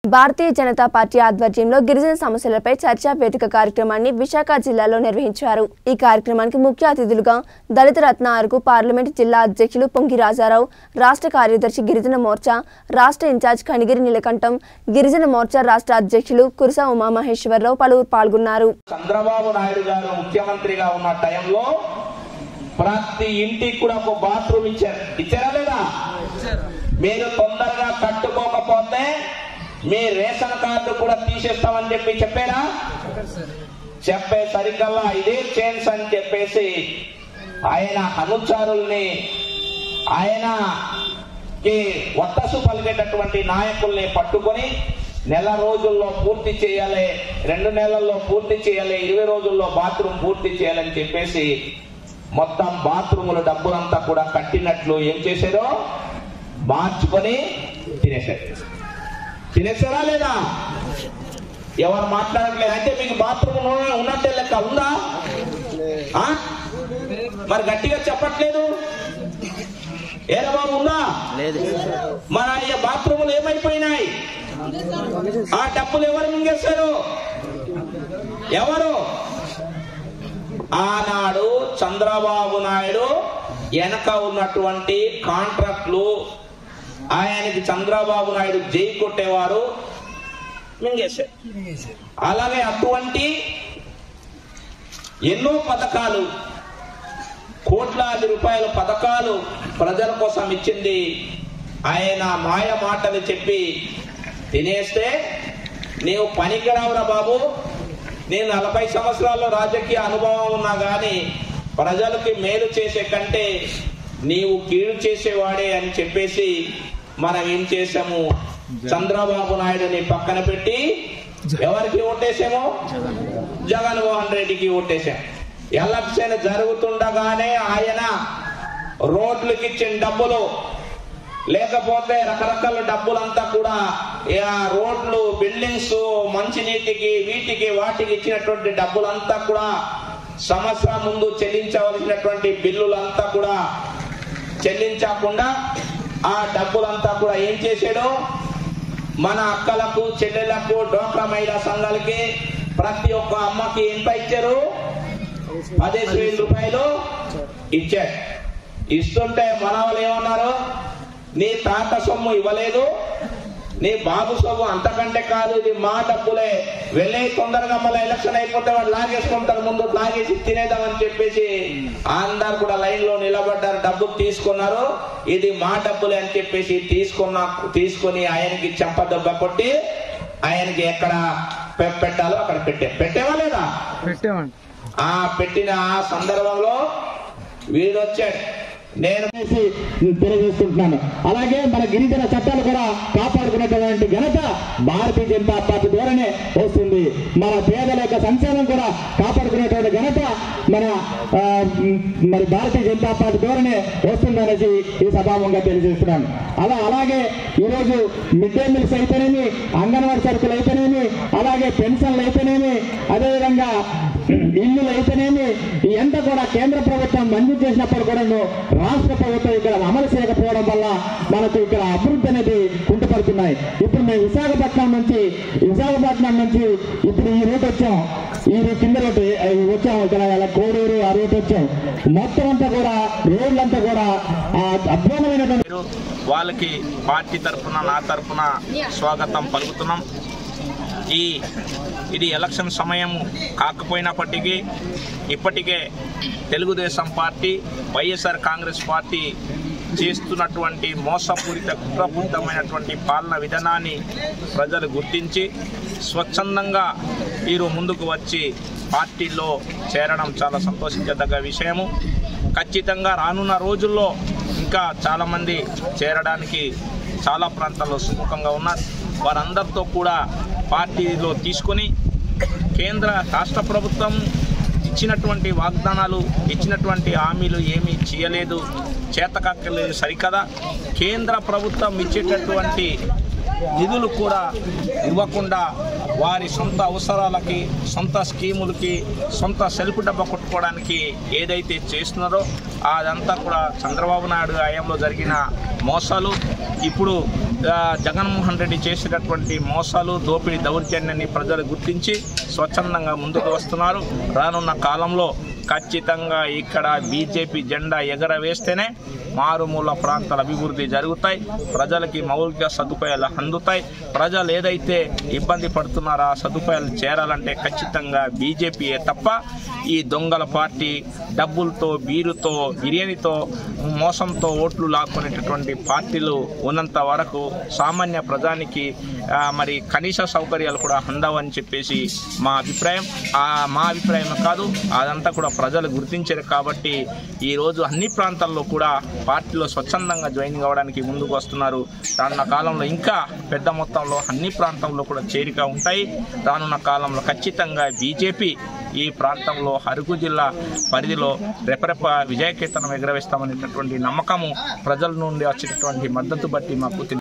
భారతీయ Janata party ఆధ్వర్యంలో గిరిజన సమస్యలపై చర్చా వేదిక కార్యక్రమాన్ని విశాఖ జిల్లాలో నిర్వహించారు ఈ కార్యక్రమానికి ముఖ్య అతిథులుగా దళిత రత్న అరకు పార్లమెంట్ జిల్లా అధ్యక్షులు పొంగి రాజారావు రాష్ట్ర కార్యదర్శి గిరిజన మోర్చా రాష్ట్ర ఇన్ఛార్జ్ కనిగిరి నీలకంఠం గిరిజన మోర్చా రాష్ట్ర అధ్యక్షులు కురసా ఉమామహేశ్వరరావు పలువురు పాల్గొన్నారు చంద్రబాబు నాయుడు గారు ముఖ్యమంత్రిగా ఉన్న టైంలో ప్రతి ఇంటికి కూడా ఒక బాత్రూమ్ ఇచ్చారు ఇచ్చారా లేదా మీరు తొందరగా కట్టుకోకపోతే మీ రేషన్ కార్డు కూడా తీసేస్తామని చెప్పి చెప్పారా చెప్పే సరికల్లా ఇదే చేన్స్ అని చెప్పేసి ఆయన అనుచారుల్ని ఆయనకి వత్తసు పలికేటటువంటి నాయకుల్ని పట్టుకొని నెల రోజుల్లో పూర్తి చేయాలి రెండు నెలల్లో పూర్తి చేయాలి ఇరవై రోజుల్లో బాత్రూమ్ పూర్తి చేయాలని చెప్పేసి మొత్తం బాత్రూముల డబ్బులంతా కూడా కట్టినట్లు ఏం చేశారో మార్చుకొని తినేశారు తినేసారా లేదా ఎవరు మాట్లాడట్లేదు అంటే మీకు బాత్రూమ్ ఉన్నట్టే లెక్క ఉందా ఆ? మరి గట్టిగా చెప్పట్లేదు ఏరా బాబు ఉందా మన ఈ బాత్రూములు ఏమైపోయినాయి ఆ డబ్బులు ఎవరు మింగేశారు ఎవరు ఆనాడు చంద్రబాబు నాయుడు వెనక ఉన్నటువంటి కాంట్రాక్ట్లు ఆయనకి చంద్రబాబు నాయుడు జై కొట్టేవారు మింగేశారు అలాగే అటువంటి ఎన్నో పథకాలు కోట్లాది రూపాయల పథకాలు ప్రజల కోసం ఇచ్చింది ఆయన మాయ మాటలు చెప్పి తినేస్తే నీవు పనికిరావురా బాబు నేను నలభై సంవత్సరాల్లో రాజకీయ అనుభవం ఉన్నా గాని ప్రజలకి మేలు చేసే కంటే నీవు కీడు చేసేవాడే అని చెప్పేసి మనం ఏం చేసాము చంద్రబాబు నాయుడుని పక్కన పెట్టి ఎవరికి ఓటేసాము జగన్మోహన్ రెడ్డికి ఓటేశాం ఎలక్షన్ జరుగుతుండగానే ఆయన రోడ్లకి ఇచ్చిన డబ్బులు లేకపోతే రకరకాల డబ్బులంతా కూడా ఏ ఆ రోడ్లు బిల్డింగ్స్ మంచినీటికి వీటికి వాటికి ఇచ్చినటువంటి డబ్బులంతా కూడా సంవత్సరం ముందు చెల్లించవలసినటువంటి బిల్లులంతా కూడా చెల్లించకుండా ఆ డబ్బులంతా కూడా ఏం చేశాడు మన అక్కలకు చెల్లెలకు డోక్రా మహిళా సంఘాలకి ప్రతి ఒక్క అమ్మకి ఎంత ఇచ్చారు పదిహేను వేల రూపాయలు ఇచ్చాడు ఇస్తుంటే మన వాళ్ళు ఏమన్నారు నీ తాత సొమ్ము ఇవ్వలేదు నీ బాబు సొమ్ము అంతకంటే కాదు ఇది మా డబ్బులే వెళ్ళే తొందరగా మళ్ళీ ఎలక్షన్ అయిపోతే వాడు లాగేసుకుంటారు ముందు లాగేసి తినేద్దామని చెప్పేసి అందరు కూడా లైన్ లో నిలబడ్డారు డబ్బు తీసుకున్నారు ఇది మా డబ్బులే అని చెప్పేసి తీసుకున్న తీసుకొని ఆయనకి చెంప దెబ్బ కొట్టి ఆయనకి ఎక్కడ పె- పెట్టాలో అక్కడ పెట్టే పెట్టేవా లేదా పెట్టామండి ఆ పెట్టిన ఆ సందర్భంలో వీడొచ్చాడు నేను చేసి తెలియజేసుకుంటున్నాను అలాగే మన గిరిజన చట్టాలు కూడా కాపాడుకునేటువంటి ఘనత భారతీయ జనతా పార్టీ ద్వారానే వస్తుంది మన పేదల యొక్క సంక్షేమం కూడా కాపాడుకునేటువంటి ఘనత మన ఆ, మ్, మరి భారతీయ జనతా పార్టీ ద్వారానే వస్తుందనేసి ఈ సభాముఖంగా తెలియజేస్తున్నాను అలా అలాగే ఈరోజు మిడ్ డే మీల్స్ అయితేనేమి అంగన్వాడీ సరుకులు అయితేనేమి అలాగే పెన్షన్లు అయితేనేమి అదేవిధంగా ఇల్లులు అయితేనేమి ఇదంతా కూడా కేంద్ర ప్రభుత్వం మంజూరు చేసినప్పుడు కూడా రాష్ట్ర ప్రభుత్వం ఇక్కడ అమలు చేయకపోవడం వల్ల మనకు ఇక్కడ అభివృద్ధి అనేది కుంటుపడుతున్నాయి ఇప్పుడు మేము విశాఖపట్నం నుంచి విశాఖపట్నం నుంచి ఇప్పుడు ఈ రూట్ వచ్చాం ఈ కింద రూట్ ఈ వచ్చాం ఇక్కడ ఇలా కోడూరు ఆ రూట్ వచ్చాం మొత్తం అంతా కూడా రోడ్లంతా కూడా ఆ అద్భుతమైనటువంటి మీరు వాళ్ళకి పార్టీ తరఫున నా తరఫున స్వాగతం పలుకుతున్నాం ఈ ఇది ఎలక్షన్ సమయం కాకపోయినప్పటికీ ఇప్పటికే Telugu Desam party YSR Congress party చేస్తున్నటువంటి మోసపూరిత కుట్రపూరితమైనటువంటి పాలన విధానాన్ని ప్రజలు గుర్తించి స్వచ్ఛందంగా వీరు ముందుకు వచ్చి పార్టీలో చేరడం చాలా సంతోషించదగ్గ విషయము ఖచ్చితంగా రానున్న రోజుల్లో ఇంకా చాలామంది చేరడానికి చాలా ప్రాంతాల్లో సుముఖంగా ఉన్నారు వారందరితో కూడా పార్టీలో తీసుకొని కేంద్ర రాష్ట్ర ప్రభుత్వం ఇచ్చినటువంటి వాగ్దానాలు ఇచ్చినటువంటి హామీలు ఏమీ చేయలేదు చేతకాక్కలేదు సరికదా కేంద్ర ప్రభుత్వం ఇచ్చేటటువంటి నిధులు కూడా ఇవ్వకుండా వారి సొంత అవసరాలకి సొంత స్కీములకి సొంత సెల్ఫ్ డబ్బా కొట్టుకోవడానికి ఏదైతే చేస్తున్నారో అదంతా కూడా చంద్రబాబు నాయుడు హయాంలో జరిగిన మోసాలు ఇప్పుడు ఆ, జగన్మోహన్ రెడ్డి చేసినటువంటి మోసాలు దోపిడీ దౌర్జన్యాన్ని ప్రజలు గుర్తించి స్వచ్ఛందంగా ముందుకు వస్తున్నారు రానున్న కాలంలో ఖచ్చితంగా ఇక్కడ బీజేపీ జెండా ఎగరవేస్తేనే మారుమూల ప్రాంతాల అభివృద్ధి జరుగుతాయి ప్రజలకి మౌలిక సదుపాయాలు అందుతాయి ప్రజలు ఏదైతే ఇబ్బంది పడుతున్నారో ఆ సదుపాయాలు చేరాలంటే ఖచ్చితంగా బీజేపీయే తప్ప ఈ దొంగల పార్టీ డబ్బులతో బీరుతో బిర్యానీతో మోసంతో ఓట్లు లాక్కునేటటువంటి పార్టీలు ఉన్నంత వరకు సామాన్య ప్రజానికి ఆ, మరి కనీస సౌకర్యాలు కూడా అందవని చెప్పేసి మా అభిప్రాయం ఆ మా అభిప్రాయం కాదు అదంతా కూడా ప్రజలు గుర్తించారు కాబట్టి ఈరోజు అన్ని ప్రాంతాల్లో కూడా పార్టీలో స్వచ్ఛందంగా జాయిన్ కావడానికి ముందుకు వస్తున్నారు రానున్న కాలంలో ఇంకా పెద్ద మొత్తంలో అన్ని ప్రాంతంలో కూడా చేరిక ఉంటాయి రానున్న కాలంలో ఖచ్చితంగా బీజేపీ ఈ ప్రాంతంలో అరకు జిల్లా పరిధిలో రెపరెప విజయకేతనం ఎగరవేస్తామనేటటువంటి నమ్మకము ప్రజల నుండి వచ్చేటటువంటి మద్దతు బట్టి మాకు తెలి-